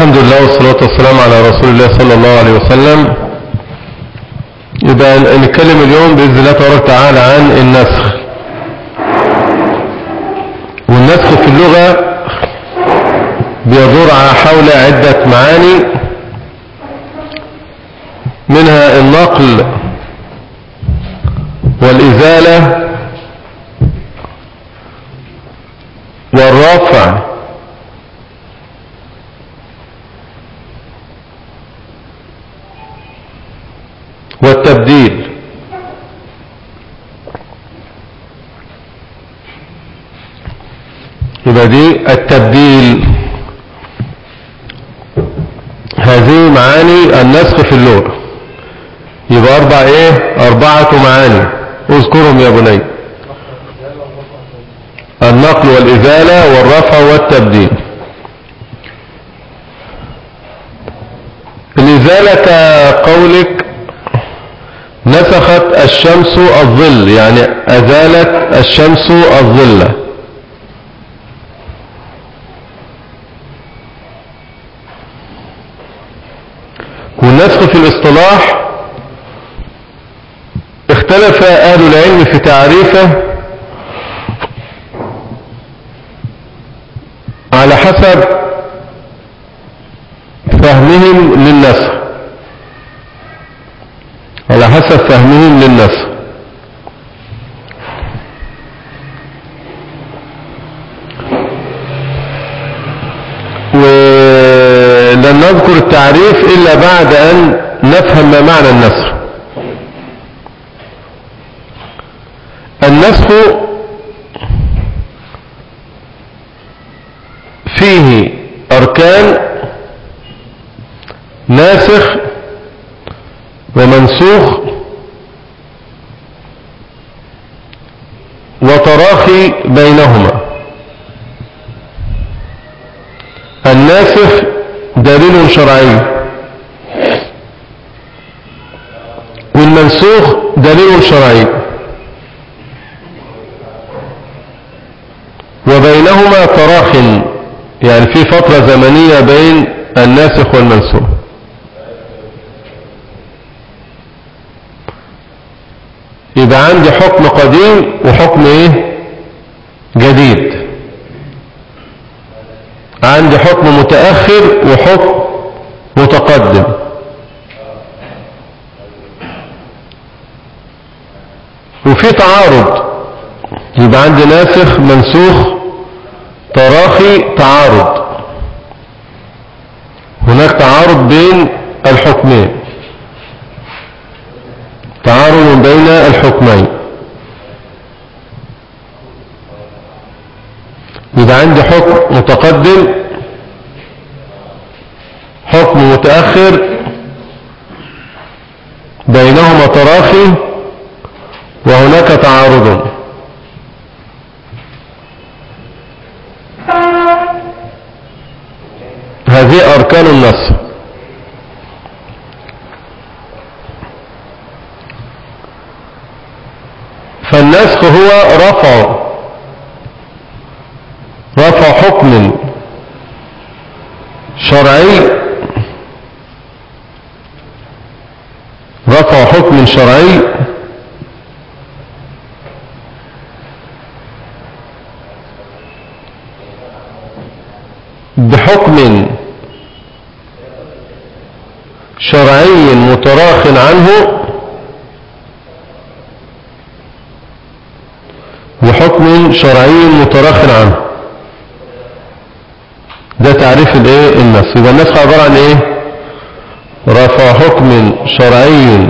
الحمد لله والصلاة والسلام على رسول الله صلى الله عليه وسلم يبقى نتكلم اليوم بإذن الله تبارك وتعالى عن النسخ والنسخ في اللغة بيدور حول عدة معاني منها النقل والإزالة والرفع والتبديل يبقى دي التبديل هذه معاني النسخ في اللغة يبقى أربع إيه أربعة معاني اذكرهم يا بني النقل والإزالة والرفع والتبديل الإزالة كقولك نسخت الشمس الظل يعني أزالت الشمس الظل والنسخ في الاصطلاح اختلف أهل العلم في تعريفه على حسب فهمهم للنسخ على حسب فهمهم للنسخ ولن نذكر التعريف إلا بعد أن نفهم ما معنى النسخ النسخ فيه أركان ناسخ ومنسوخ وتراخي بينهما الناسخ دليل شرعي والمنسوخ دليل شرعي وبينهما تراخ يعني في فترة زمنية بين الناسخ والمنسوخ يبقى عندي حكم قديم وحكم ايه جديد عندي حكم متأخر وحكم متقدم وفي تعارض يبقى عندي ناسخ منسوخ تراخي تعارض هناك تعارض بين الحكمين تعارض بين الحكمين يبقى عندي حكم متقدم حكم متأخر بينهما تراخي وهناك تعارض هذه أركان النص فالنسخ هو رفع رفع حكم شرعي رفع حكم شرعي بحكم شرعي متراخ عنه وحكم شرعي متراخ عنه ده تعريف الايه النص يبقى النسخ عبارة عن ايه رفع حكم شرعي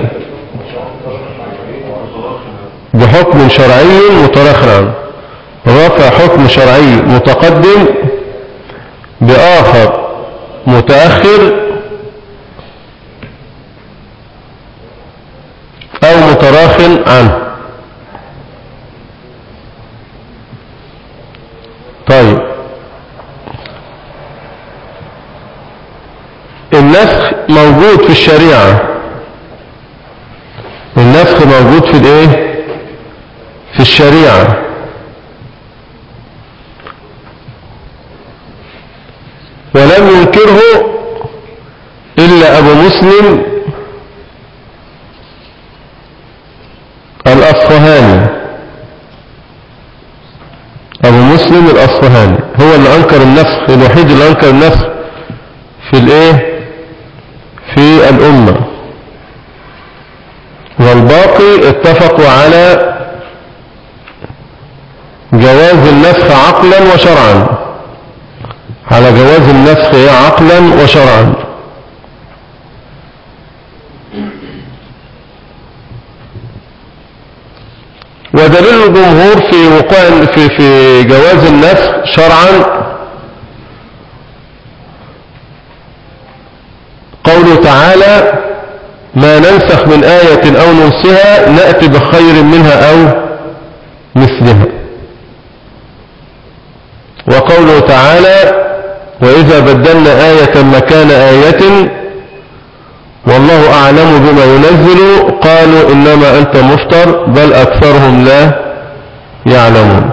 بحكم شرعي متراخ عنه رفع حكم شرعي متقدم بآخر متأخر أو متراخ عنه طيب النسخ موجود في الشريعة النسخ موجود في الايه في الشريعة ولم ينكره مسلم الأصفهاني أبو مسلم الأصفهاني هو اللي أنكر النسخ الوحيد اللي أنكر النسخ في الإيه في الأمة والباقي اتفقوا على جواز النسخ عقلا وشرعا على جواز النسخ عقلا وشرعا ودليل الجمهور في وقوع في في جواز النسخ شرعا قوله تعالى ما ننسخ من آية أو ننسها نأتي بخير منها أو مثلها وقوله تعالى وإذا بدلنا آية مكان آية والله أعلم بما ينزل قالوا إنما أنت مفتر بل أكثرهم لا يعلمون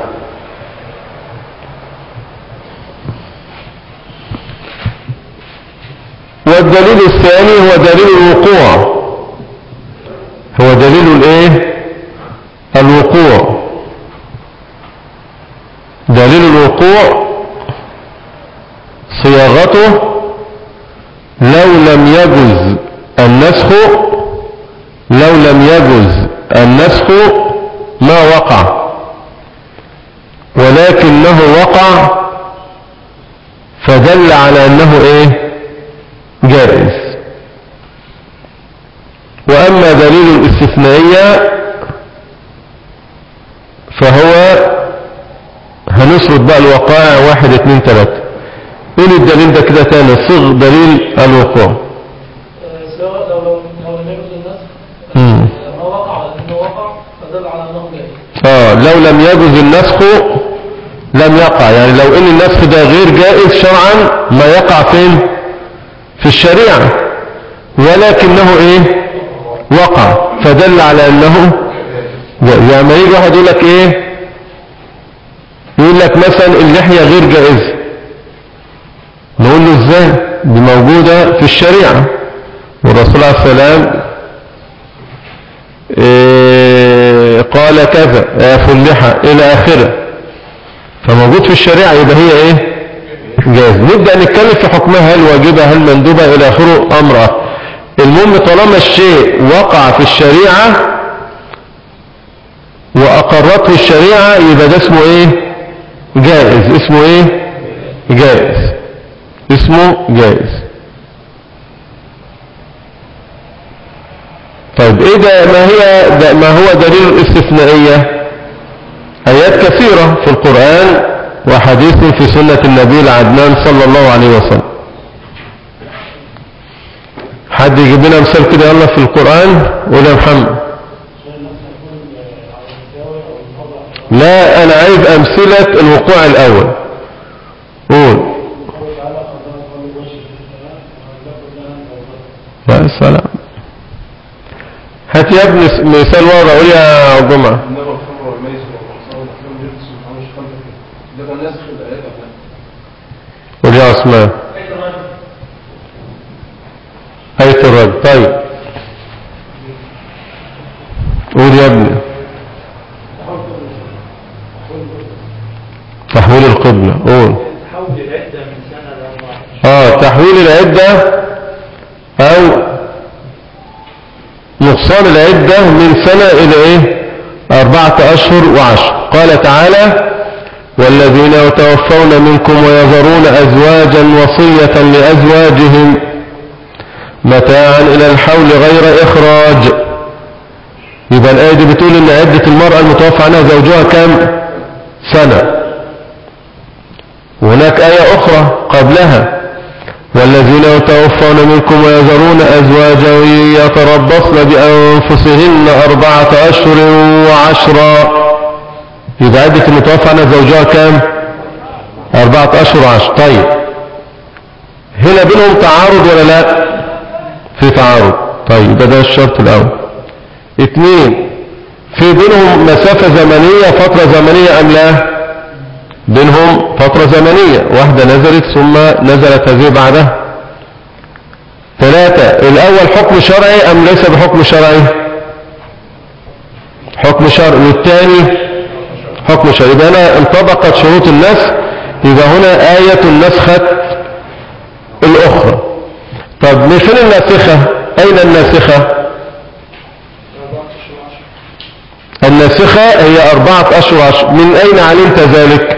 والدليل الثاني هو دليل الوقوع هو دليل الايه الوقوع دليل الوقوع صياغته لو لم يجز النسخ لو لم يجز النسخ ما وقع ولكنه وقع فدل على انه ايه جائز واما دليل الاستثنائية فهو هنسرد بقى الوقائع واحد اتنين تلاتة قول الدليل ده كده تاني صغ دليل الوقوع سواء لو لو لو لم يجوز النسخ مم. ما وقع على انه وقع فدل على انه جائز اه لو لم يجوز النسخ لم يقع يعني لو ان النسخ ده غير جائز شرعا ما يقع فين في الشريعة ولكنه ايه وقع فدل على انه جائز يعني ما يجي واحد يقول لك ايه يقول لك مثلا اللحية غير جائزة نقول له ازاي دي موجودة في الشريعة والرسول عليه السلام إيه قال كذا اعفوا اللحى الى اخره فموجود في الشريعة يبقى هي ايه جاز نبدأ نتكلم في حكمها هل واجبة هل مندوبة الى اخره امر آخر. المهم طالما الشيء وقع في الشريعة واقرته الشريعة يبقى ده اسمه ايه جائز اسمه ايه جائز اسمه جائز طيب ايه ده ما هي ده ما هو دليل الاستثنائية ايات كثيرة في القرآن وحديث في سنة النبي العدنان صلى الله عليه وسلم حد يجيب لنا مثال كده يلا في القرآن قول يا محمد لا انا عايز امثلة الوقوع الاول قول يا سلام هات يا ابني مثال واضح قول يا جمعة إنما الخمر والميسر والأنصار والأفلام رجس من عمل خمسة كده ده الناس في الآيات أفلام قول يا عثمان آية الرجل طيب قول يا ابني تحويل القبلة قول حول العدة من سنة لأربعة اه تحويل العدة او نقصان العدة من سنة الى ايه اربعة اشهر وعشر قال تعالى والذين يتوفون منكم ويذرون ازواجا وصية لازواجهم متاعا الى الحول غير اخراج يبقى الايه دي بتقول ان عدة المرأة المتوفى عنها زوجها كام سنة وهناك آية أخرى قبلها والذين يتوفون منكم ويذرون أزواجا يتربصن بأنفسهن أربعة أشهر وعشرا يبقى عدة المتوفى عنها زوجها كام أربعة أشهر وعشر طيب هنا بينهم تعارض ولا لا في تعارض طيب يبقى ده الشرط الأول اثنين في بينهم مسافة زمنية فترة زمنية أم لا بينهم فترة زمنية واحدة نزلت ثم نزلت هذه بعدها ثلاثة الاول حكم شرعي ام ليس بحكم شرعي حكم شرعي والثاني حكم شرعي يبقى هنا انطبقت شروط النسخ يبقى هنا آية نسخت الأخرى طب من فين الناسخة أين الناسخة الناسخة هي أربعة أشهر عشر من أين علمت ذلك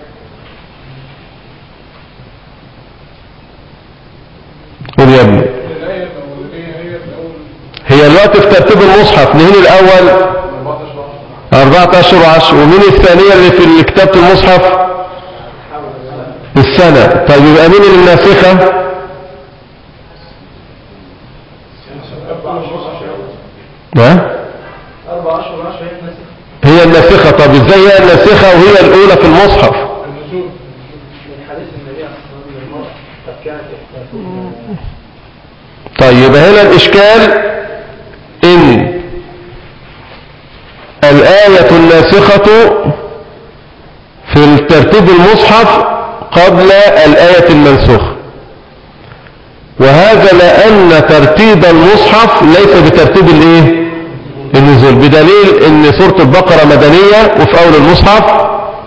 قل يا ابني الآية الأولانية هي الأول هي الوقت في ترتيب المصحف مين الأول 14 أربعة أشهر وعشر ومين الثانية اللي في كتابة المصحف السنة طيب يبقى مين اللي الناسخة ها؟ أربع أشهر وعشرة هي الناسخة هي الناسخة طب ازاي هي الناسخة وهي الأولى في المصحف النزول من حديث النبي عليه الصلاة والسلام للمرأة قد كانت إحداث طيب هنا الإشكال إن الآية الناسخة في ترتيب المصحف قبل الآية المنسوخة وهذا لأن ترتيب المصحف ليس بترتيب الايه النزول بدليل ان سورة البقرة مدنية وفي اول المصحف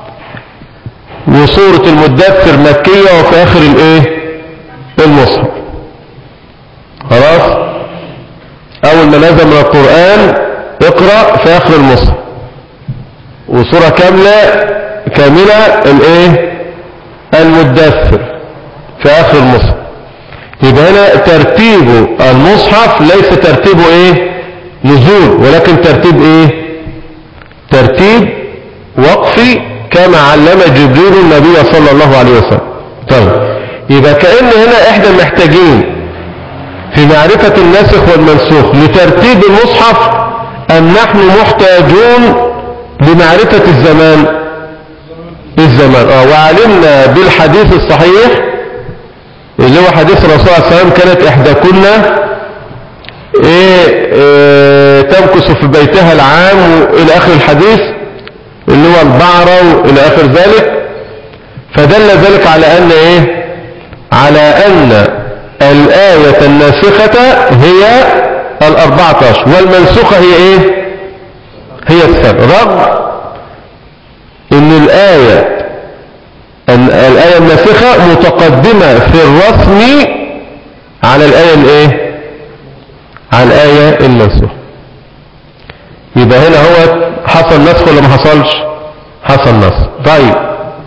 وسورة المدثر مكية وفي اخر الايه المصحف خلاص اول ما نزل من القرآن اقرأ في اخر المصحف وسورة كاملة كاملة الايه المدثر في اخر المصحف يبقى هنا ترتيب المصحف ليس ترتيبه ايه نزول ولكن ترتيب ايه ترتيب وقفي كما علم جبريل النبي صلى الله عليه وسلم طيب يبقى كأن هنا احنا محتاجين في معرفة الناسخ والمنسوخ لترتيب المصحف ام نحن محتاجون لمعرفة الزمان الزمان اه وعلمنا بالحديث الصحيح اللي هو حديث الرسول صلى الله عليه وسلم كانت احداكن ايه, إيه تمكث في بيتها العام الى اخر الحديث اللي هو البعرة والى اخر ذلك فدل ذلك على ان ايه على ان الآية الناسخة هي الأربعة عشر والمنسوخة هي ايه هي السبع رغم ان الآية ال- الآية الناسخة متقدمة في الرسم على الآية الايه على الآية المنسوخة يبقى هنا هو حصل نسخ ولا ما حصلش حصل نسخ طيب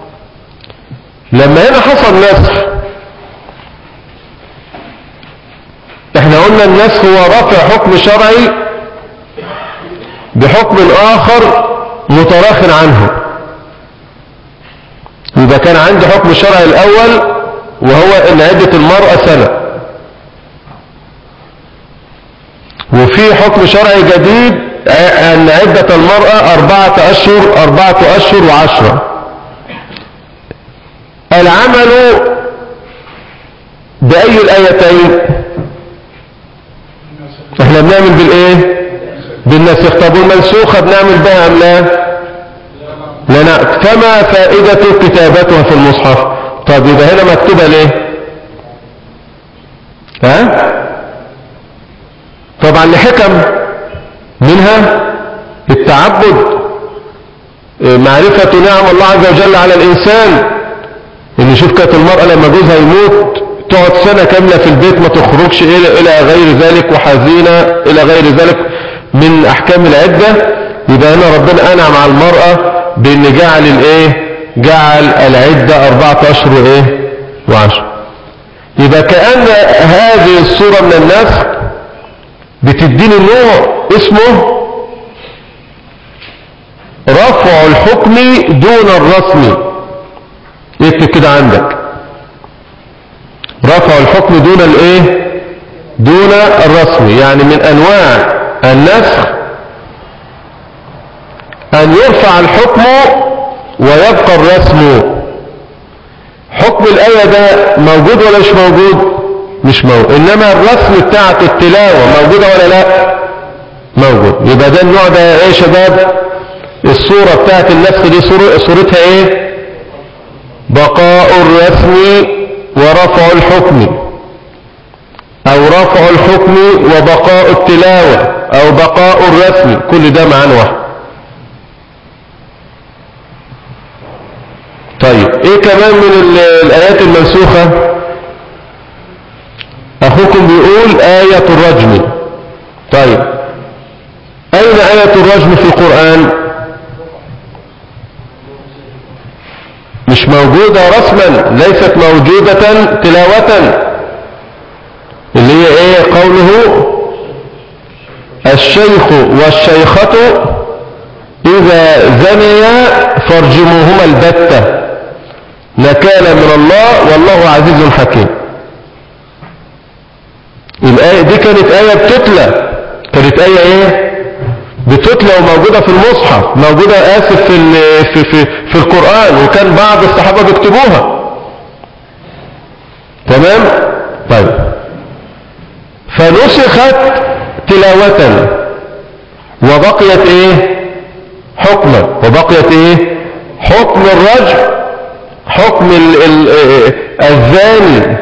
لما هنا حصل نسخ احنا قلنا النسخ هو رفع حكم شرعي بحكم آخر متراخ عنه يبقى كان عندي حكم الشرع الأول وهو ان عدة المرأة سنة وفي حكم شرعي جديد ع- ان عدة المرأة أربعة أشهر أربعة أشهر وعشرة العمل بأي الآيتين احنا بنعمل بالايه بالنسخ طب والمنسوخة بنعمل بها ام لا لا لا فما فائدة كتابتها في المصحف طب يبقى هنا مكتوبة ليه ها طبعا لحكم منها التعبد إيه، معرفة نعم الله عز وجل على الإنسان إن شوف كانت المرأة لما جوزها يموت تقعد سنة كاملة في البيت ما تخرجش إلى إلى غير ذلك وحزينة إلى غير ذلك من أحكام العدة يبقى هنا ربنا أنعم على المرأة بأن جعل الإيه جعل العدة أربعة أشهر وإيه وعشر يبقى كأن هذه الصورة من النسخ بتديني نوع اسمه رفع الحكم دون الرسم اكتب كده عندك رفع الحكم دون الايه دون الرسم يعني من انواع النسخ ان يرفع الحكم ويبقى الرسم حكم الآية ده موجود ولا مش موجود مش موجود انما الرسم بتاعت التلاوة موجودة ولا لا موجود يبقى ده النوع ده ايه يا شباب الصورة بتاعت النسخ دي صورة صورتها ايه بقاء الرسم ورفع الحكم او رفع الحكم وبقاء التلاوة او بقاء الرسم كل ده معنى واحد طيب ايه كمان من ال- الايات المنسوخة اخوكم بيقول آية الرجم طيب اين آية الرجم في القرآن مش موجودة رسما ليست موجودة تلاوة اللي هي ايه قوله الشيخ والشيخة اذا زنيا فارجموهما البتة نكالا من الله والله عزيز حكيم الآية دي كانت آية بتتلى كانت آية ايه بتتلى وموجودة في المصحف موجودة آسف في, ال- في, في, في القرآن وكان بعض الصحابة بيكتبوها تمام طيب فنسخت تلاوة وبقيت ايه حكما وبقيت ايه حكم الرجل حكم ال ال الزاني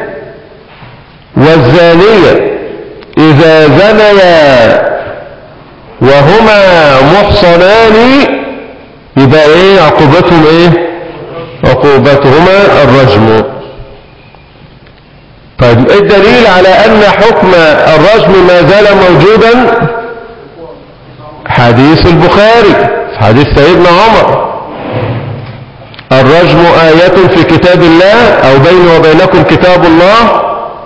والزانية إذا زنيا وهما محصنان يبقى ايه عقوبتهم ايه عقوبتهما الرجم طيب ايه الدليل على ان حكم الرجم ما زال موجودا حديث البخاري حديث سيدنا عمر الرجم آية في كتاب الله أو بيني وبينكم كتاب الله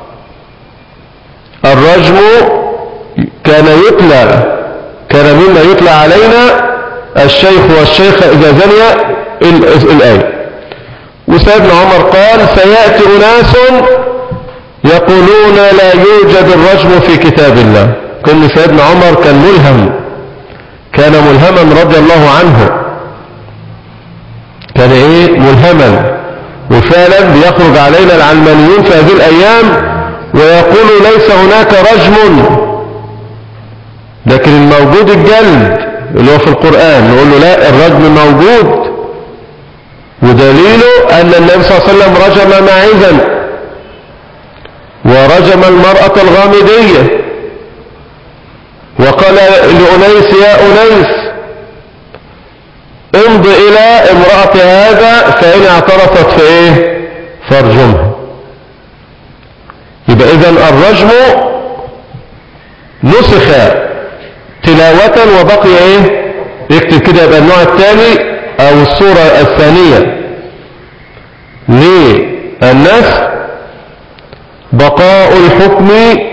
الرجم كان يتلى كان مما يتلى علينا الشيخ والشيخة إذا زنيا ال- الآية وسيدنا عمر قال سيأتي أناس يقولون لا يوجد الرجم في كتاب الله كل سيدنا عمر كان ملهم كان ملهما رضي الله عنه كان ايه ملهما وفعلا بيخرج علينا العلمانيون في هذه الايام ويقول ليس هناك رجم لكن الموجود الجلد اللي هو في القرآن نقول له لا الرجم موجود ودليله ان النبي صلى الله عليه وسلم رجم معزا ورجم المرأة الغامدية وقال لأنيس يا أنيس امض إلى امرأة هذا فإن اعترفت في إيه فارجمها يبقى إذن الرجم نسخ تلاوة وبقي إيه يكتب كده يبقى النوع الثاني أو الصورة الثانية للنسخ بقاء الحكم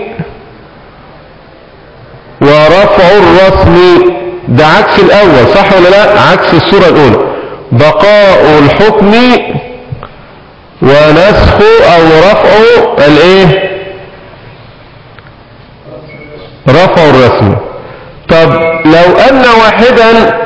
ورفع الرسم ده عكس الاول صح ولا لا عكس الصورة الاولى بقاء الحكم ونسخ او رفع الايه رفع الرسم طب لو ان واحدا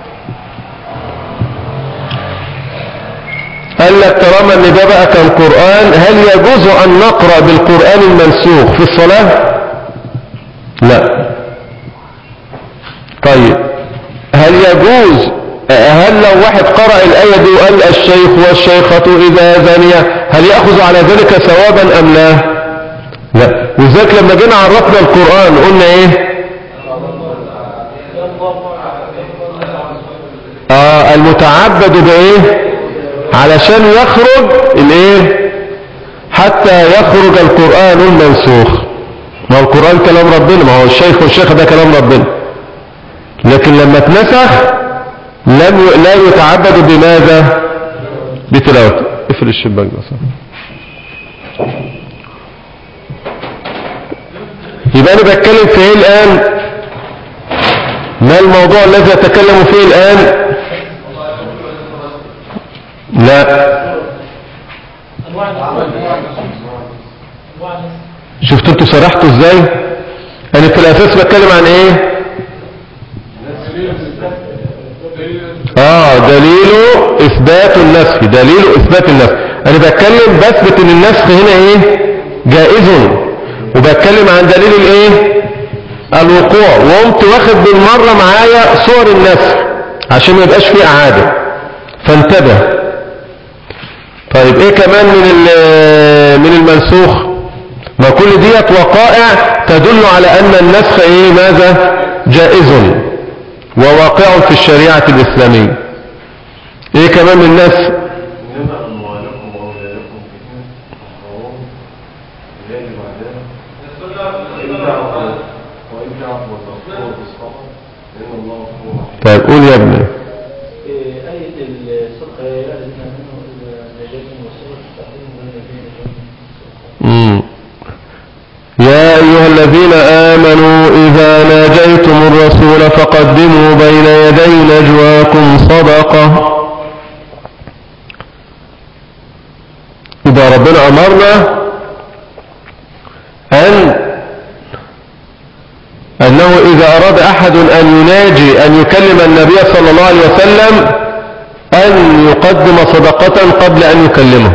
قال لك طالما ان ده بقى كان قرآن هل يجوز ان نقرأ بالقرآن المنسوخ في الصلاة لا طيب هل يجوز هل لو واحد قرأ الآية دي وقال الشيخ والشيخة إذا زانية هل يأخذ على ذلك ثوابا أم لا لا وذلك لما جينا عرفنا القرآن قلنا ايه آه المتعبد بايه علشان يخرج الايه حتى يخرج القرآن المنسوخ ما هو القرآن كلام ربنا ما هو الشيخ والشيخ ده كلام ربنا لكن لما اتنسخ لم ي... لا يتعبد بماذا بتلاوته اقفل الشباك ده صح يبقى انا بتكلم في ايه الان ما الموضوع الذي اتكلم فيه الان لا انواع انواع شفتوا انتوا سرحتوا ازاي انا في الاساس بتكلم عن ايه اه دليله اثبات النسخ دليله اثبات النسخ انا بتكلم بثبت ان النسخ هنا ايه جائز وبتكلم عن دليل الايه الوقوع وقمت واخد بالمرة معايا صور النسخ عشان ما يبقاش فيه اعادة فانتبه طيب ايه كمان من ال- من المنسوخ ما كل ديت وقائع تدل على أن النسخ إيه ماذا جائز وواقع في الشريعة الإسلامية إيه كمان من النسخ إنما أموالكم وأولادكم فتنة وحرام لا بعدها وإن تعفوا وإن تعفوا وتصفوا وتصفحوا لأن الله غفور رحيم طيب قول يا ابني آية الصدقة يا أهل الإيمان إذا نجاكم والصدقة تستحقون بين الذين مم. يا أيها الذين آمنوا إذا ناجيتم الرسول فقدموا بين يدي نجواكم صدقة إذا ربنا أمرنا أن أنه إذا أراد أحد أن يناجي أن يكلم النبي صلى الله عليه وسلم أن يقدم صدقة قبل أن يكلمه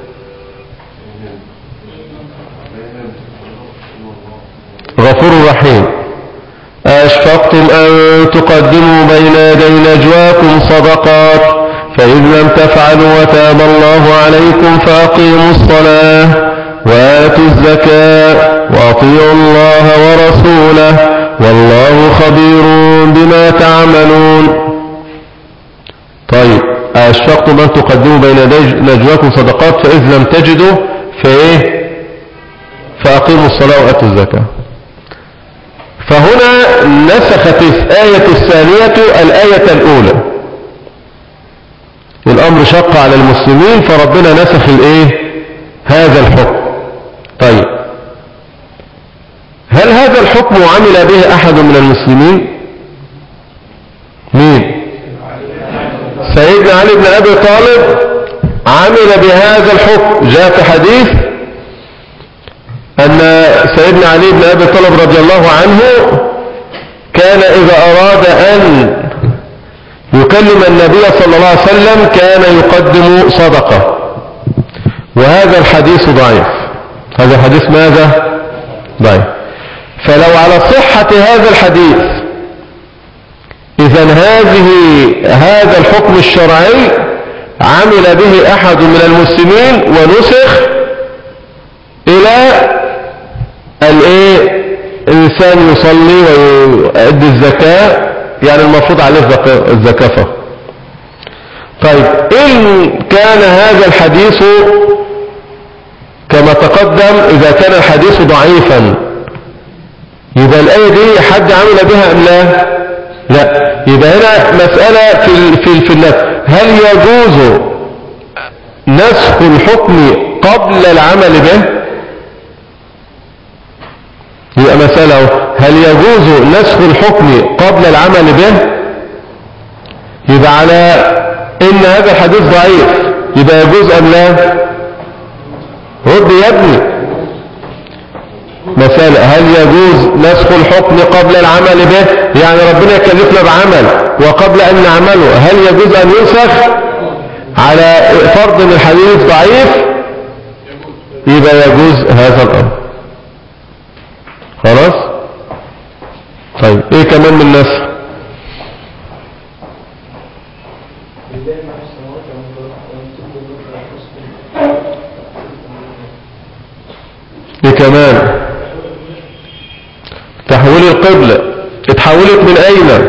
غفور رحيم أشفقتم أن تقدموا بين يدي نجواكم صدقات فإذ لم تفعلوا وتاب الله عليكم فأقيموا الصلاة وآتوا الزكاة وأطيعوا الله ورسوله والله خبير بما تعملون طيب أشفقتم أن تقدموا بين يدي نجواكم صدقات فإذ لم تجدوا فإيه فأقيموا الصلاة وآتوا الزكاة فهنا نسخت الآية الثانية الآية الأولى الأمر شق على المسلمين فربنا نسخ الإيه هذا الحكم طيب هل هذا الحكم عمل به أحد من المسلمين مين سيدنا علي بن أبي طالب عمل بهذا الحكم جاء في حديث أن سيدنا علي بن أبي طالب رضي الله عنه كان إذا أراد أن يكلم النبي صلى الله عليه وسلم كان يقدم صدقة وهذا الحديث ضعيف هذا الحديث ماذا ضعيف فلو على صحة هذا الحديث إذا هذه هذا الحكم الشرعي عمل به أحد من المسلمين ونسخ إلى الايه الإنسان يصلي ويؤدي الزكاة يعني المفروض عليه الزكاة- الزكاة فقط. طيب إن كان هذا الحديث كما تقدم إذا كان الحديث ضعيفا يبقى الآية دي حد عمل بها أم لا لا يبقى هنا مسألة في ال- في ال- في النفس هل يجوز نسخ الحكم قبل العمل به يبقى مسألة أهو. هل يجوز نسخ الحكم قبل العمل به يبقى على ان هذا الحديث ضعيف يبقى يجوز ام لا رد يا ابني مسألة هل يجوز نسخ الحكم قبل العمل به يعني ربنا يكلفنا بعمل وقبل ان نعمله هل يجوز ان ينسخ على فرض ان الحديث ضعيف يبقى يجوز هذا الامر خلاص طيب ايه كمان من نسخ لله ما في السماوات وما في الأرض وإن تبدوا ما في أنفسكم ايه كمان تحويل القبلة اتحولت من اين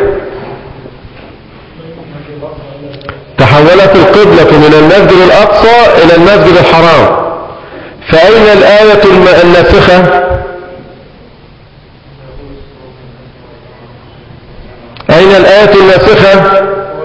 تحولت القبلة من المسجد الاقصى الى المسجد الحرام فاين الاية الم- الناسخة اين الاية الناسخة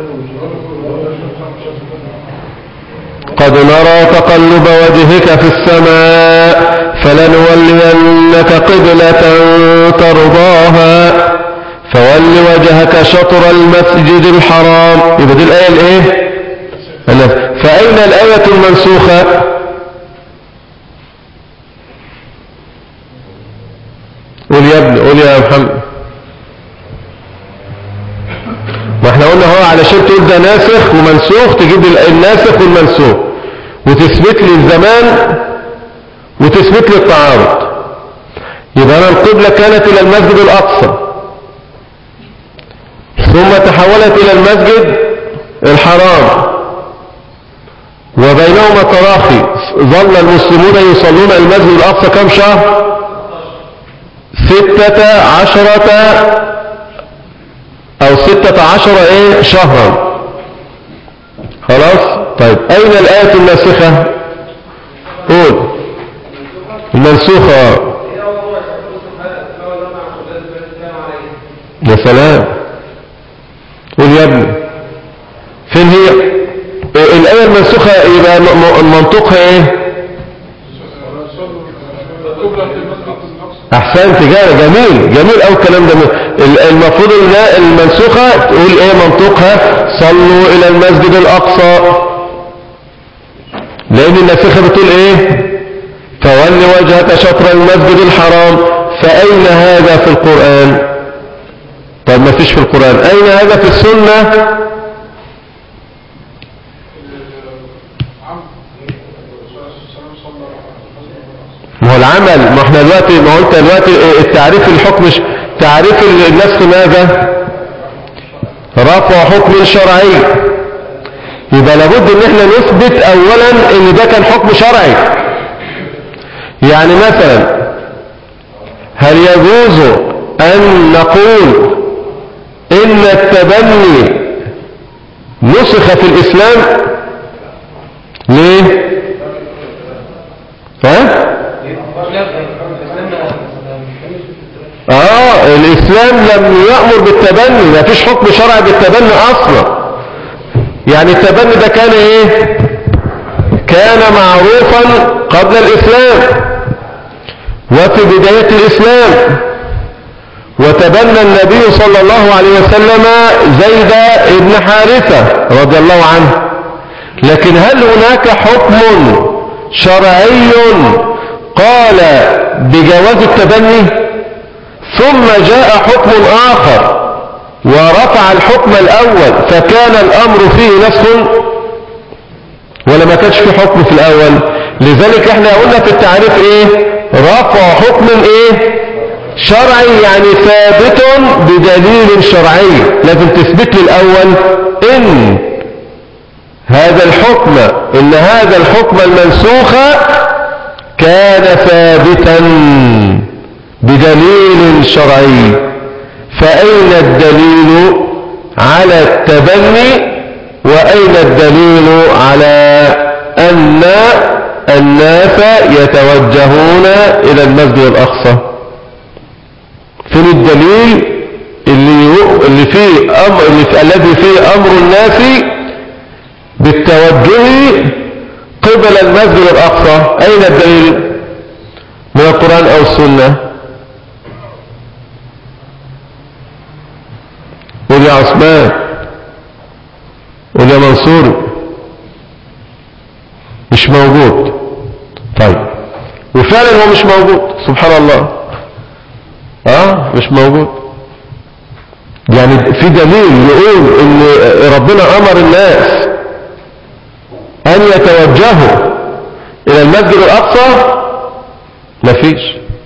قد نرى تقلب وجهك في السماء فلنولينك قبلة ترضاها فول وجهك شطر المسجد الحرام يبقى دي الآية الايه الناس- فأين الآية المنسوخة قول يا ابني قول يا محمد واحنا قلنا هو علشان تقول ده ناسخ ومنسوخ تجيب ال- الناسخ والمنسوخ وتثبت لي الزمان وتثبت لي التعارض يبقى انا القبلة كانت الى المسجد الاقصى ثم تحولت الى المسجد الحرام وبينهما تراخي ظل المسلمون يصلون المسجد الأقصى كم شهر ستة عشرة أو ستة عشر إيه شهرا خلاص طيب أين الآية الناسخة قول المنسوخة يا سلام قول يا ابني فين هي إيه الآية المنسوخة يبقى م- م- منطقها ايه احسنت جارة جميل جميل او الكلام ده ال- المفروض ان المنسوخة تقول ايه منطقها صلوا الى المسجد الاقصى لان الناسخة بتقول ايه فول وجهك شطر المسجد الحرام فاين هذا في القرآن طب ما فيش في القرآن اين هذا في السنة ما هو العمل ما احنا دلوقتي ما هو انت دلوقتي التعريف الحكم ش- تعريف النسخ ماذا رفع حكم شرعي يبقى لابد ان احنا نثبت اولا ان ده كان حكم شرعي يعني مثلا هل يجوز ان نقول ان التبني نسخ في الاسلام ليه ها اه الاسلام لم يأمر بالتبني ما فيش حكم شرعي بالتبني اصلا يعني التبني ده كان ايه كان معروفا قبل الاسلام وفي بداية الاسلام وتبنى النبي صلى الله عليه وسلم زيد بن حارثة رضي الله عنه لكن هل هناك حكم شرعي قال بجواز التبني ثم جاء حكم آخر ورفع الحكم الأول فكان الأمر فيه نسخ ولا ما كانش فيه حكم في الأول لذلك احنا قلنا في التعريف ايه رفع حكم ايه شرعي يعني ثابت بدليل شرعي لازم تثبت لي الأول إن هذا الحكم إن هذا الحكم المنسوخ كان ثابتا بدليل شرعي فأين الدليل على التبني وأين الدليل على أن الناس يتوجهون إلى المسجد الأقصى فين الدليل اللي اللي فيه أمر اللي في الذي فيه أمر الناس بالتوجه قبل المسجد الأقصى أين الدليل من القرآن أو السنة قول يا عثمان قول يا منصور مش موجود طيب وفعلا هو مش موجود سبحان الله اه مش موجود يعني في دليل يقول ان ربنا امر الناس ان يتوجهوا الى المسجد الاقصى مفيش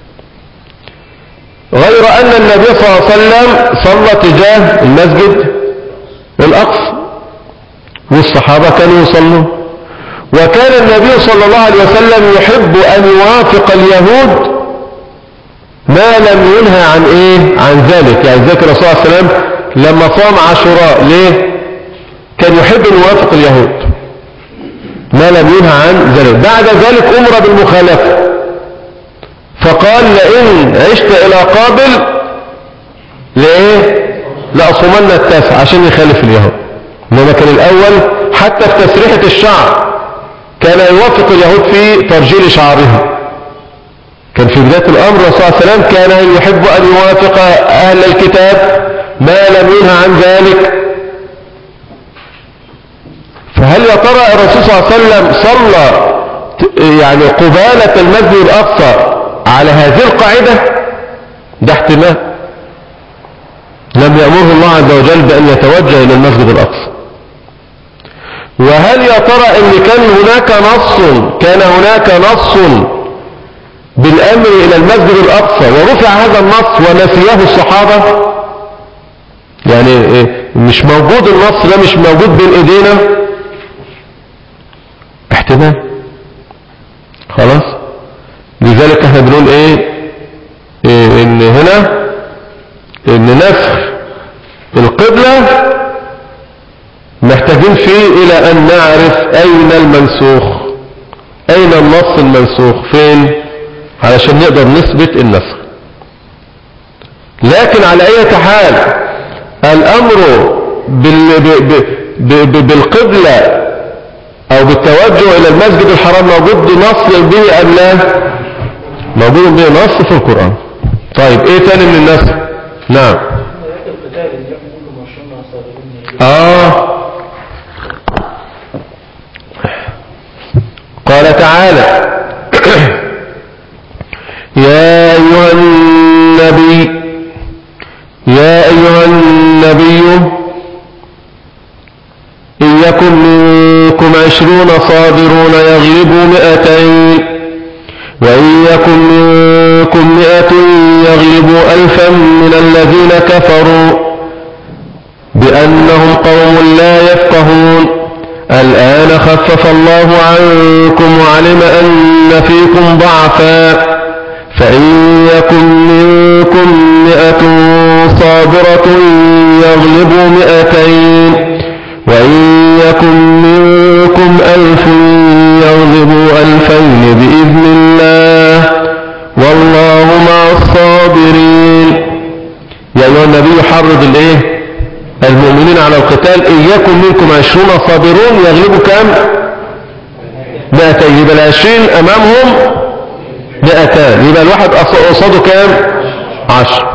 غير ان النبي صلى الله عليه وسلم صلى تجاه المسجد الاقصى والصحابة كانوا يصلون وكان النبي صلى الله عليه وسلم يحب ان يوافق اليهود ما لم ينهى عن ايه عن ذلك يعني ذكر الرسول صلى الله عليه وسلم لما صام عاشوراء ليه كان يحب ان يوافق اليهود ما لم ينهى عن ذلك بعد ذلك امر بالمخالفة فقال لئن عشت الى قابل لايه لاصومن التاسع عشان يخالف اليهود انما كان الاول حتى في تسريحة الشعر كان يوافق اليهود في ترجيل شعرهم كان في بداية الأمر الرسول صلى الله عليه وسلم كان يحب أن يوافق أهل الكتاب ما لم ينهى عن ذلك فهل يا ترى الرسول صلى الله عليه وسلم صلى يعني قبالة المسجد الأقصى على هذه القاعدة ده احتمال لم يأمره الله عز وجل بأن يتوجه إلى المسجد الأقصى وهل يا ترى ان كان هناك نص كان هناك نص بالامر الى المسجد الاقصى ورفع هذا النص ونسيه الصحابة يعني مش موجود النص ده مش موجود بين ايدينا كده خلاص لذلك احنا بنقول ايه, إيه ان هنا ان نسخ القبلة محتاجين فيه الى ان نعرف اين المنسوخ اين النص المنسوخ فين علشان نقدر نثبت النسخ لكن على اي حال الامر بال... ب... ب... ب... بالقبلة او بالتوجه الى المسجد الحرام موجود نص به ام لا موجود به نص في القرآن طيب ايه تاني من النسخ نعم آيات القتال اللي يكون كل مشروع صادرين آه قال تعالى يا أيها النبي يا أيها النبي إن يكن منكم عشرون صابرون يغلبوا مئتين وإن يكن منكم مئة يغلبوا ألفا من الذين كفروا بأنهم قوم لا يفقهون الآن خفف الله عنكم وعلم أن فيكم ضعفا فإن يكن منكم مئة صابرة يغلبوا مئتين وإن يكن منكم ألف يغلبوا ألفين بإذن الله والله مع الصابرين يا أيها النبي حرض الإيه المؤمنين على القتال إن يكن منكم عشرون صابرون يغلبوا كام مئتين يبقى العشرين أمامهم مئتان يبقى الواحد أص- قصاده كام عشر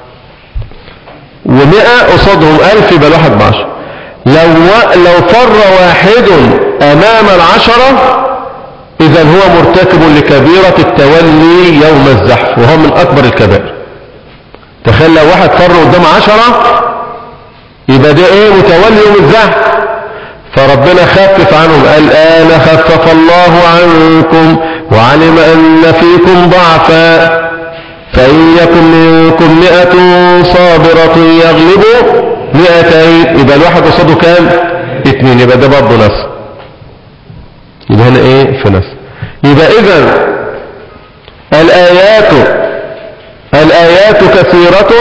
ومئة قصادهم ألف يبقى الواحد بعشر لو, لو فر واحد أمام العشرة إذا هو مرتكب لكبيرة التولي يوم الزحف وهو من أكبر الكبائر تخيل لو واحد فر قدام عشرة يبقى ده ايه متولي يوم الزحف فربنا خفف عنهم الآن خفف الله عنكم وعلم أن فيكم ضعفا فإن يكن منكم مئة صابرة يغلبوا مئتين يبقى الواحد قصاده كام اتنين يبقى ده برضه نص يبقى هنا ايه في نص يبقى اذا الآيات الآيات كثيرة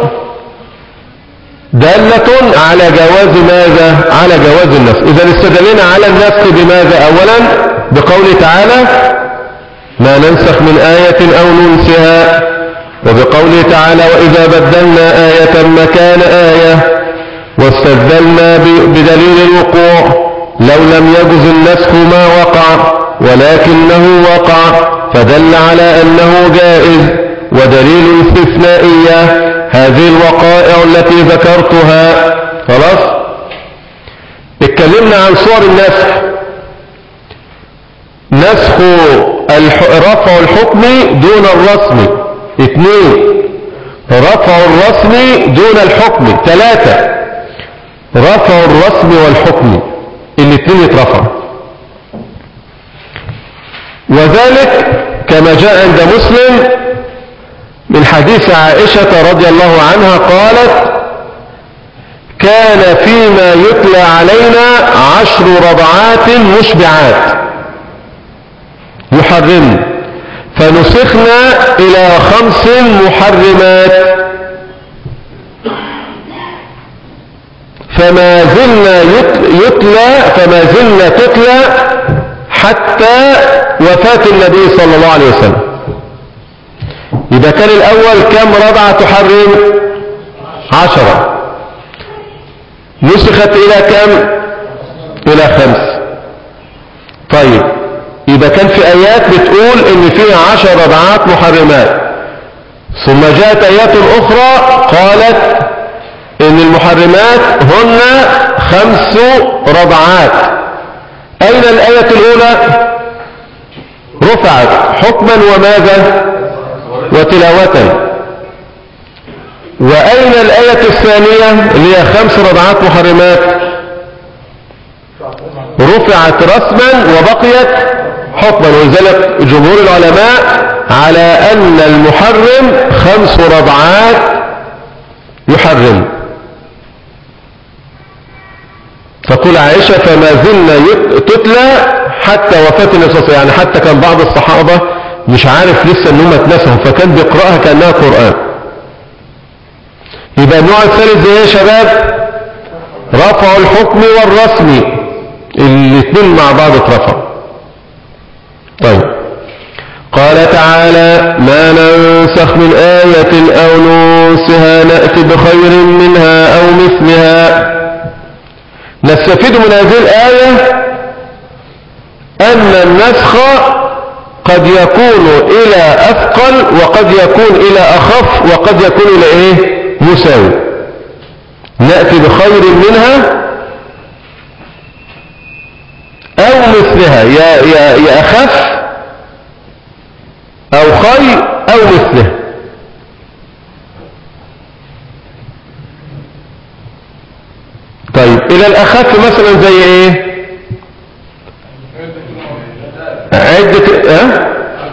دالة على جواز ماذا على جواز النسخ اذا استدلنا على النسخ بماذا اولا بقوله تعالى ما ننسخ من آية او ننسها وبقوله تعالى واذا بدلنا آية مكان آية واستدلنا ب- بدليل الوقوع لو لم يجز النسخ ما وقع ولكنه وقع فدل على انه جائز ودليل استثنائية هذه الوقائع التي ذكرتها خلاص اتكلمنا عن صور النسخ نسخ الح... رفع الحكم دون الرسم اثنين رفع الرسم دون الحكم ثلاثة رفع الرسم والحكم الاثنين يترفعوا وذلك كما جاء عند مسلم من حديث عائشة رضي الله عنها قالت كان فيما يتلى علينا عشر رضعات مشبعات يحرمن فنسخنا إلى خمس محرمات فما زلنا يت- يتلى فما زلنا تتلى حتى وفاة النبي صلى الله عليه وسلم يبقى كان الأول كم رضعة تحرم عشرة نسخت إلى كم إلى خمس طيب يبقى كان في آيات بتقول إن فيها عشر رضعات محرمات ثم جاءت آيات أخرى قالت إن المحرمات هن خمس رضعات أين الآية الأولى رفعت حكما وماذا وتلاوة وأين الآية الثانية اللي هي خمس رضعات محرمات رفعت رسما وبقيت حكما ولذلك جمهور العلماء على أن المحرم خمس رضعات يحرم تقول عائشة فما زلنا يت- تتلى حتى وفاة النبي صلى الله عليه وسلم يعني حتى كان بعض الصحابة مش عارف لسه ان هم اتنسوا فكان بيقرأها كأنها قرآن يبقى النوع الثالث زي ايه يا شباب رفع الحكم والرسم الاثنين مع بعض اترفعوا طيب قال تعالى ما ننسخ من آية أو ننسها نأتي بخير منها أو مثلها نستفيد من هذه الآية أن النسخ قد يكون إلى أثقل وقد يكون إلى أخف وقد يكون إلى إيه مساوي نأتي بخير منها أو مثلها يا, يا, يا أخف أو خير أو مثله طيب إلى الأخف مثلا زي إيه عدة اه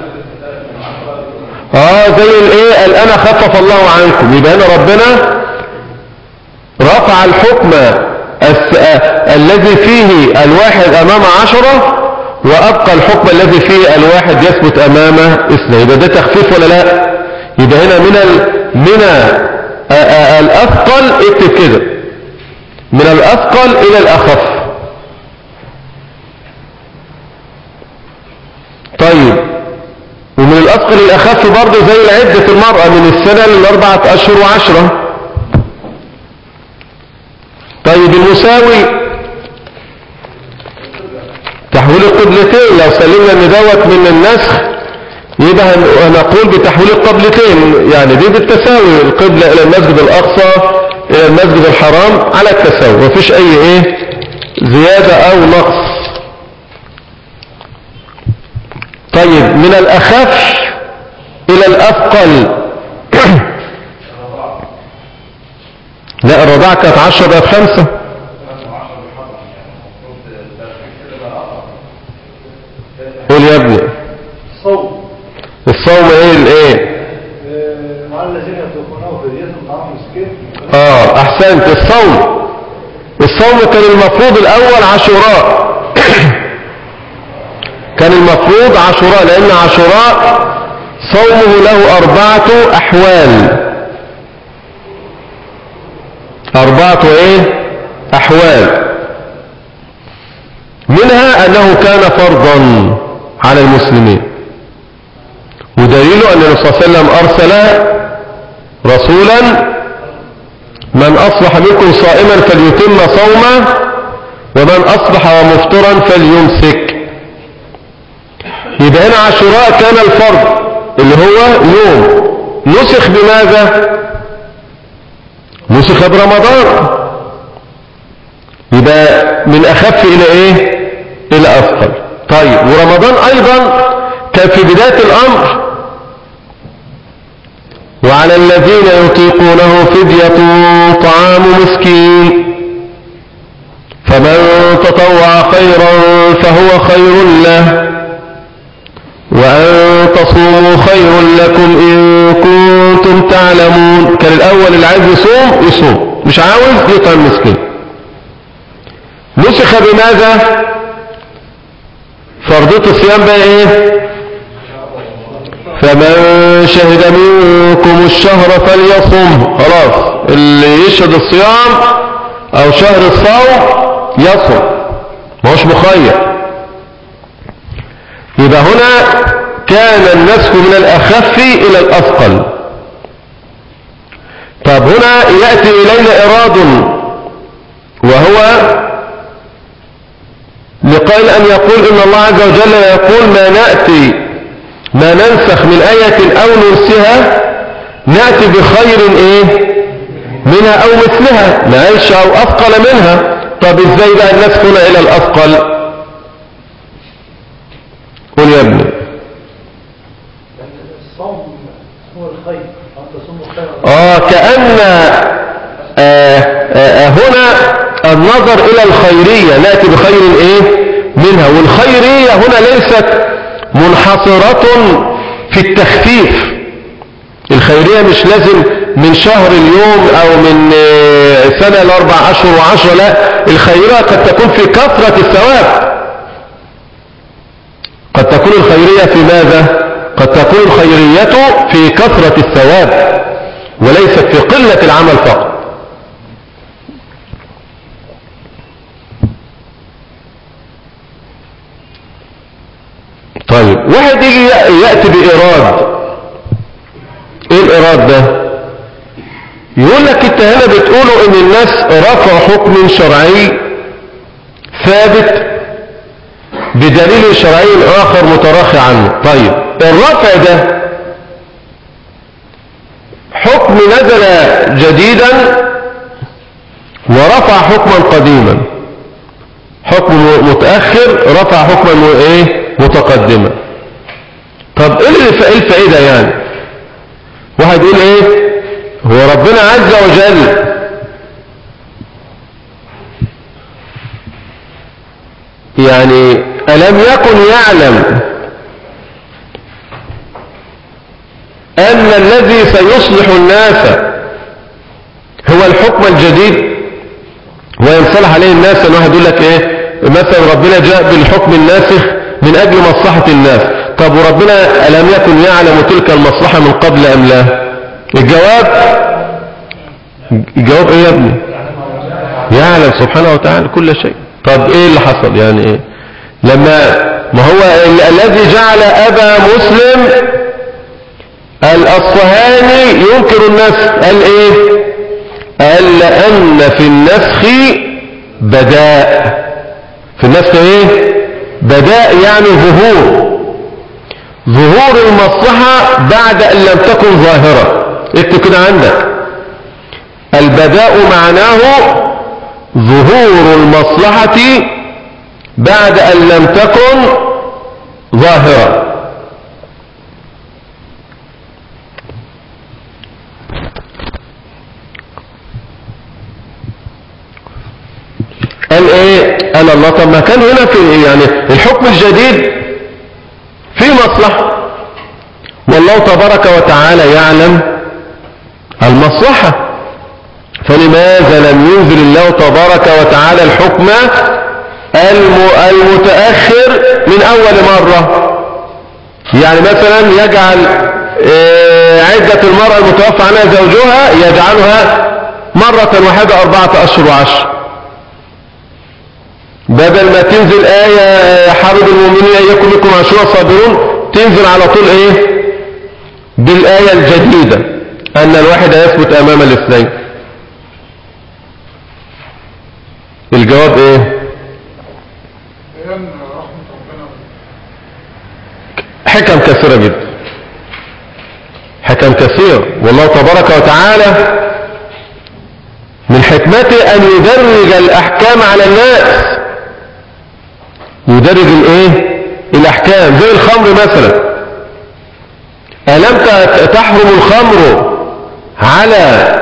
اه زي الايه الان خفف الله عنكم يبقى هنا ربنا رفع الحكم الس... آه الذي فيه الواحد امام عشرة وابقى الحكم الذي فيه الواحد يثبت امامه اثنين يبقى ده تخفيف ولا لا يبقى هنا من ال... من آه آه الاثقل اكتب كده من الاثقل الى الاخف طيب ومن الأثقل الأخف برضه زي العدة المرأة من السنة للأربعة أشهر وعشرة طيب المساوي تحويل القبلتين لو سلمنا ان دوت من النسخ يبقى هنقول بتحويل القبلتين يعني دي بالتساوي القبلة الى المسجد الاقصى الى المسجد الحرام على التساوي مفيش اي ايه زيادة او نقص طيب من الأخف إلى الأثقل لا الرضاعة كانت عشرة بقت خمسة قول يا ابني الصوم الصوم ايه الايه وعلى الذين يتوقونه في ديتهم طعام مسكين اه احسنت الصوم الصوم كان المفروض الاول عاشوراء كان المفروض عاشوراء لأن عاشوراء صومه له أربعة أحوال أربعة إيه أحوال منها أنه كان فرضا على المسلمين ودليله أن النبي صلى الله عليه وسلم أرسل رسولا من أصبح منكم صائما فليتم صومه ومن أصبح ومفطرا فليمسك يبقى هنا عاشوراء كان الفرض اللي هو يوم نسخ بماذا نسخ برمضان يبقى من أخف إلى إيه إلى أثقل طيب ورمضان أيضا كان في بداية الأمر وعلى الذين يطيقونه فدية طعام مسكين فمن تطوع خيرا فهو خير له وأن تصوموا خير لكم إن كنتم تعلمون كان الأول اللي عايز يصوم يصوم مش عاوز يطعم مسكين نسخ بماذا فرضية الصيام بقى ايه فمن شهد منكم الشهر فليصم خلاص اللي يشهد الصيام او شهر الصوم يصم ما هوش مخير يبقى هنا كان النسخ من الأخف إلى الأثقل طب هنا يأتي إلينا إراد وهو لقائل أن يقول إن الله عز وجل يقول ما نأتي ما ننسخ من آية أو نرسها نأتي بخير إيه منها أو مثلها ما قالش أو أثقل منها طب إزاي بقى النسخ هنا إلى الأثقل قول يا ابني الصوم هو الخير أن تصوموا خيرا آه كأن آه آه هنا النظر إلى الخيرية نأتي بخير إيه منها والخيرية هنا ليست منحصرة في التخفيف الخيرية مش لازم من شهر اليوم أو من آه، سنة لأربع أشهر وعشرة لا الخيرية قد تكون في كثرة الثواب قد تكون الخيرية في ماذا قد تكون الخيرية في كثرة الثواب وليست في قلة العمل فقط طيب واحد يجي يأتي بإيراد ايه الإيراد ده يقول لك انت هنا بتقولوا ان الناس رفعوا حكم شرعي ثابت بدليل شرعي آخر متراخي عنه طيب الرفع ده حكم نزل جديدا ورفع حكما قديما حكم متأخر رفع حكما ايه متقدما طب ايه الف- إيه الفائدة يعني واحد يقول ايه هو ربنا عز وجل يعني ألم يكن يعلم أن الذي سيصلح الناس هو الحكم الجديد وينصلح عليه الناس ان واحد يقول لك ايه مثلا ربنا جاء بالحكم الناسخ من اجل مصلحة الناس طب وربنا ألم يكن يعلم تلك المصلحة من قبل ام لا الجواب الجواب ايه يا ابني يعلم سبحانه وتعالى كل شيء طب ايه اللي حصل يعني ايه لما ما هو ال- الذي جعل ابا مسلم الاصفهاني ينكر النسخ قال ايه قال لان في النسخ بداء في النسخ ايه بداء يعني ظهور ظهور المصلحة بعد ان لم تكن ظاهرة اكتب كده عندك البداء معناه ظهور المصلحة بعد أن لم تكن ظاهرة قال ايه قال الله طب ما كان هنا في إيه؟ يعني الحكم الجديد في مصلحة والله تبارك وتعالى يعلم المصلحة فلماذا لم ينزل الله تبارك وتعالى الحكم الم- المتأخر من أول مرة يعني مثلا يجعل آه، عدة المرأة المتوفى عنها زوجها يجعلها مرة واحدة أربعة أشهر وعشر بدل ما تنزل آية آه، حرب المؤمنين أن يكن لكم عشرة صابرون تنزل على طول إيه بالآية الجديدة أن الواحد يثبت أمام الاثنين الجواب ايه لأن رحمة ربنا حكم كثيرة جدا حكم كثير والله تبارك وتعالى من حكمته ان يدرج الاحكام على الناس يدرج الايه الاحكام زي الخمر مثلا الم ت- تحرم الخمر على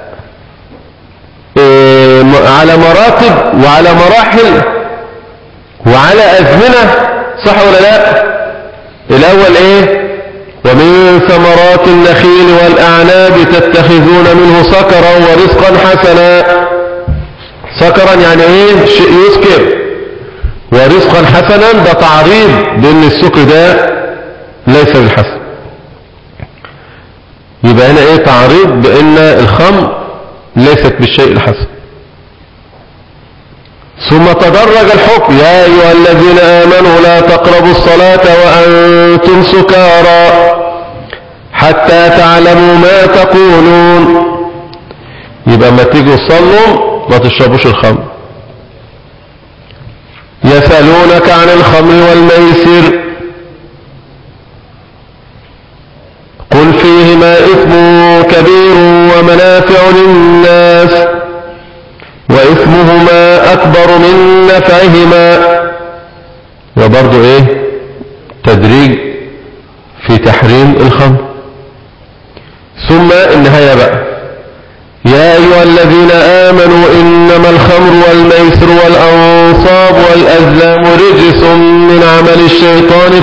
إيه، م- على مراتب وعلى مراحل وعلى ازمنه صح ولا لا الاول ايه ومن ثمرات النخيل والاعناب تتخذون منه سكرا ورزقا حسنا سكرا يعني ايه شيء يسكر ورزقا حسنا ده تعريض بان السكر ده ليس بالحسن يبقى هنا ايه تعريض بان الخمر ليست بالشيء الحسن ثم تدرج الحكم يا أيها الذين آمنوا لا تقربوا الصلاة وأنتم سكارى حتى تعلموا ما تقولون يبقى ما تيجوا تصلوا ما تشربوش الخمر يسألونك عن الخمر والميسر قل فيهما إثم كبير ومنافع للناس وإثمهما أكبر من نفعهما وبرضو إيه تدريج في تحريم الخمر ثم النهاية بقى يا أيها الذين آمنوا إنما الخمر والميسر والأنصاب والأزلام رجس من عمل الشيطان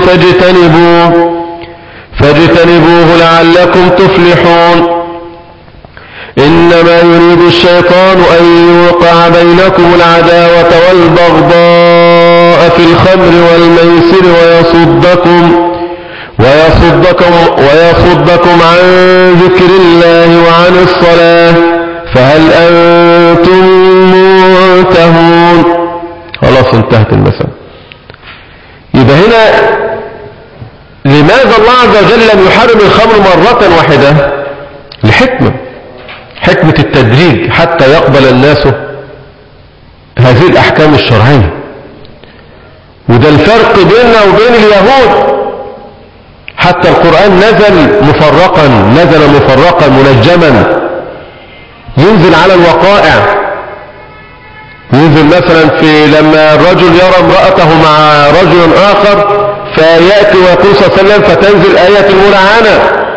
فاجتنبوه فاجتنبوه لعلكم تفلحون إنما يريد الشيطان أن يوقع بينكم العداوة والبغضاء في الخمر والميسر ويصدكم ويصدكم, ويصدكم عن ذكر الله وعن الصلاة فهل أنتم منتهون خلاص انتهت المسألة يبقى هنا لماذا الله عز وجل لم يحرم الخمر مرة واحدة لحكمة حكمة التدريج حتى يقبل الناس هذه الأحكام الشرعية وده الفرق بيننا وبين اليهود حتى القرآن نزل مفرقا نزل مفرقا منجما ينزل على الوقائع ينزل مثلا في لما الرجل يرى امرأته مع رجل آخر فيأتي ويقول صلى الله عليه وسلم فتنزل آية الملعنة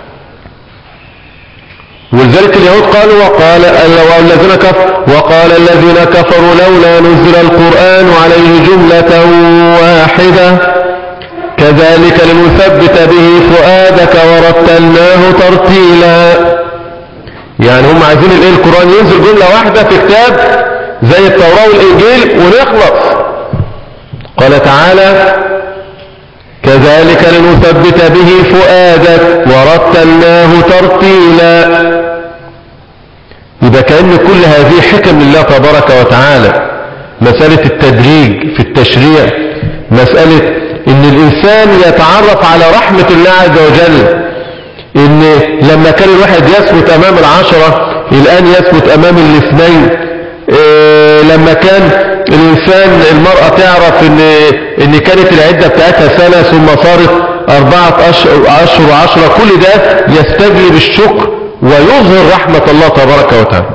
ولذلك اليهود قالوا وقال والذين كفروا وقال الذين كفروا لولا نزل القرآن عليه جملة واحدة كذلك لنثبت به فؤادك ورتلناه ترتيلا يعني هم عايزين الايه القرآن ينزل جملة واحدة في كتاب زي التوراة والإنجيل ونخلص قال تعالى كذلك لنثبت به فؤادك ورتلناه ترتيلا يبقى كأن كل هذه حكم لله تبارك وتعالى مسألة التدريج في التشريع مسألة ان الانسان يتعرف على رحمة الله عز وجل ان لما كان الواحد يثبت امام العشرة الان يثبت امام الاثنين إيه لما كان الانسان المرأة تعرف ان, إن كانت العدة بتاعتها سنة ثم صارت اربعة اشهر, أشهر وعشرة كل ده يستجلب الشكر ويظهر رحمة الله تبارك وتعالى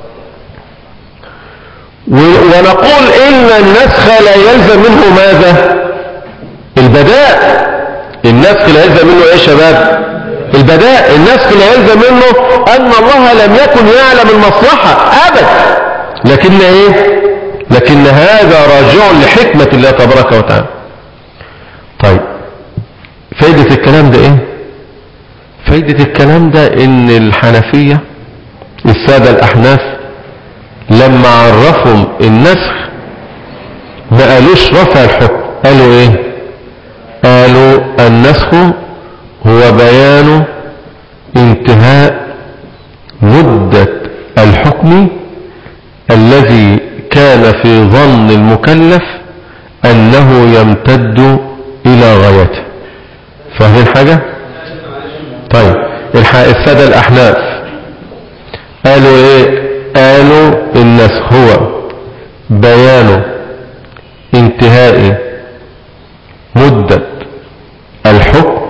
ونقول ان النسخ لا يلزم منه ماذا البداء النسخ لا يلزم منه ايه يا شباب البداء النسخ لا يلزم منه ان الله لم يكن يعلم المصلحة ابدا لكن ايه لكن هذا راجع لحكمة الله تبارك وتعالى طيب فايدة الكلام ده ايه فايدة الكلام ده ان الحنفية السادة الاحناف لما عرفهم النسخ ما قالوش رفع الحكم قالوا ايه قالوا النسخ هو بيان انتهاء مدة الحكم الذي كان في ظن المكلف أنه يمتد إلى غايته فاهمين حاجة طيب السادة الأحناف قالوا إيه قالوا النسخ هو بيان انتهاء مدة الحكم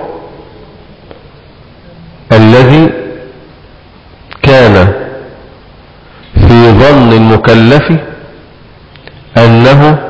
الذي كان في ظن المكلف أنه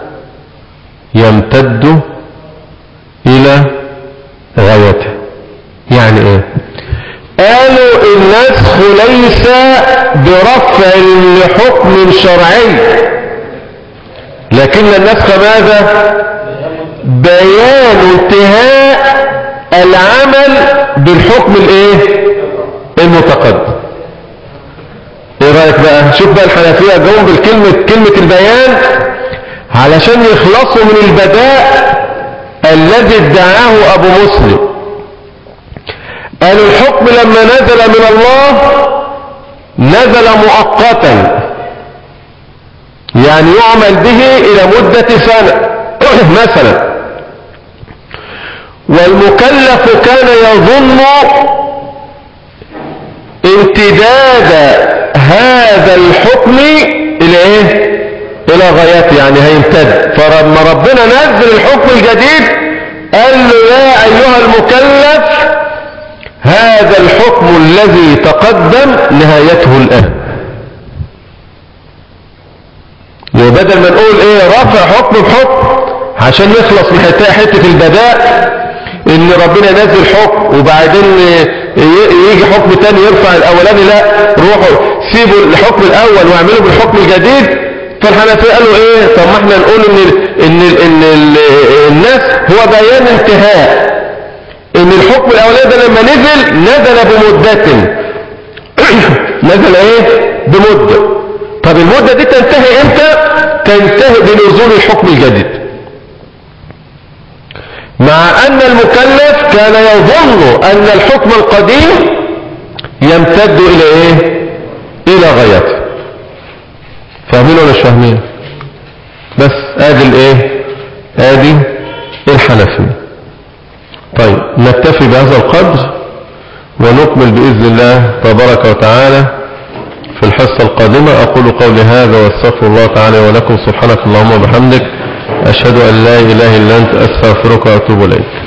يمتد إلى غايته يعني إيه قالوا النسخ ليس برفع لحكم شرعي لكن النسخ ماذا بيان انتهاء العمل بالحكم الايه المتقدم ايه رأيك بقى شوف بقى الحنفية جاهم بالكلمة كلمة البيان علشان يخلصوا من البداء الذي ادعاه ابو مسلم قالوا الحكم لما نزل من الله نزل مؤقتا يعني يعمل به الى مدة سنة مثلا والمكلف كان يظن امتداد هذا الحكم الى ايه الى غايته يعني هيمتد فلما ربنا نزل الحكم الجديد قال له يا ايها المكلف هذا الحكم الذي تقدم نهايته الان وبدل ما نقول ايه رفع حكم بحكم عشان نخلص من حته البداء ان ربنا نزل حكم وبعدين يجي حكم تاني يرفع الاولاني لا روحوا سيبوا الحكم الاول واعملوا بالحكم الجديد فالحنفية قالوا ايه طب ما احنا نقول ان ان ان, إن الناس هو بيان انتهاء ان الحكم الاولاني ده لما نزل نزل بمدة نزل ايه بمدة طب المدة دي تنتهي امتى تنتهي بنزول الحكم الجديد مع ان المكلف كان يظن ان الحكم القديم يمتد الى ايه الى غايته فاهمين ولا مش فاهمين بس ادي الايه ادي الحنفية طيب نكتفي بهذا القدر ونكمل بإذن الله تبارك وتعالى في الحصة القادمة أقول قولي هذا واستغفر الله تعالى ولكم سبحانك اللهم وبحمدك أشهد أن لا إله إلا أنت أستغفرك وأتوب إليك